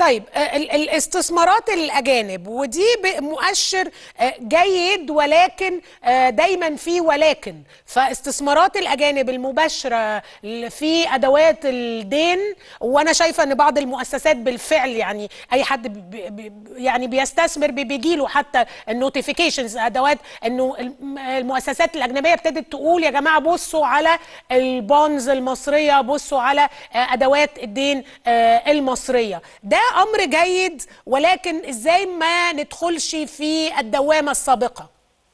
طيب آه، ال- الاستثمارات الأجانب ودي ب- مؤشر آه، جيد ولكن آه، دايما في ولكن فاستثمارات الأجانب المباشرة ل- في أدوات الدين وأنا شايفة أن بعض المؤسسات بالفعل يعني أي حد بي بي يعني بيستثمر بي- بيجيله حتى النوتيفيكيشنز أدوات أنه الم- المؤسسات الأجنبية ابتدت تقول يا جماعة بصوا على البونز المصرية بصوا على آه، أدوات الدين آه، المصرية ده أمر جيد ولكن إزاي ما ندخلش في الدوامة السابقة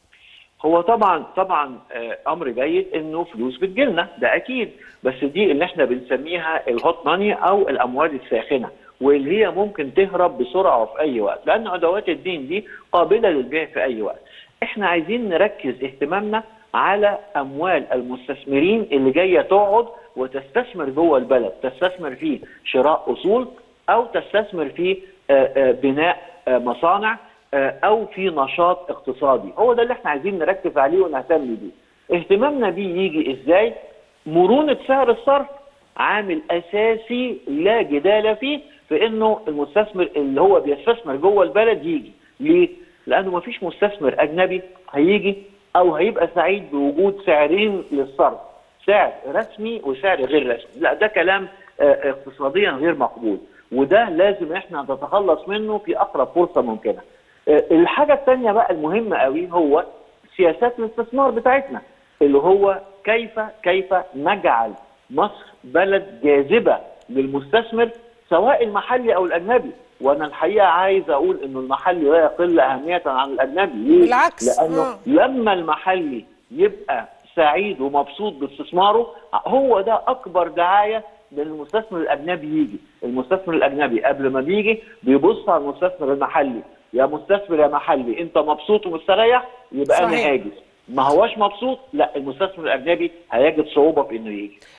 هو طبعا طبعا آه، امر جيد انه فلوس بتجيلنا ده اكيد بس دي اللي احنا بنسميها الهوت ماني او الاموال الساخنه واللي هي ممكن تهرب بسرعه وفي اي وقت لان ادوات الدين دي قابله للبيع في اي وقت احنا عايزين نركز اهتمامنا على اموال المستثمرين اللي جايه تقعد وتستثمر جوه البلد تستثمر في شراء اصول او تستثمر في آه، آه، بناء آه، مصانع آه، او في نشاط اقتصادي هو ده اللي احنا عايزين نركز عليه ونهتم بيه اهتمامنا بيه يجي ازاي مرونة سعر الصرف عامل اساسي لا جدال فيه في انه المستثمر اللي هو بيستثمر جوه البلد يجي ليه لانه مفيش مستثمر اجنبي هيجي او هيبقى سعيد بوجود سعرين للصرف سعر رسمي وسعر غير رسمي لا ده كلام آه، اقتصاديا غير مقبول وده لازم احنا نتخلص منه في اقرب فرصه ممكنه آه، الحاجه الثانيه بقى المهمه قوي هو سياسات الاستثمار بتاعتنا اللي هو كيف كيف نجعل مصر بلد جاذبه للمستثمر سواء المحلي او الاجنبي وانا الحقيقه عايز اقول انه المحلي لا يقل اهميه عن الاجنبي ليه؟ بالعكس، لانه آه. لما المحلي يبقى سعيد ومبسوط باستثماره هو ده اكبر دعايه للمستثمر الاجنبي يجي المستثمر الاجنبي قبل ما بيجي بيبص على المستثمر المحلي يا مستثمر يا محلي انت مبسوط ومستريح يبقى صحيح. انا هاجس ما هواش مبسوط لا المستثمر الاجنبي هيجد صعوبه في انه يجي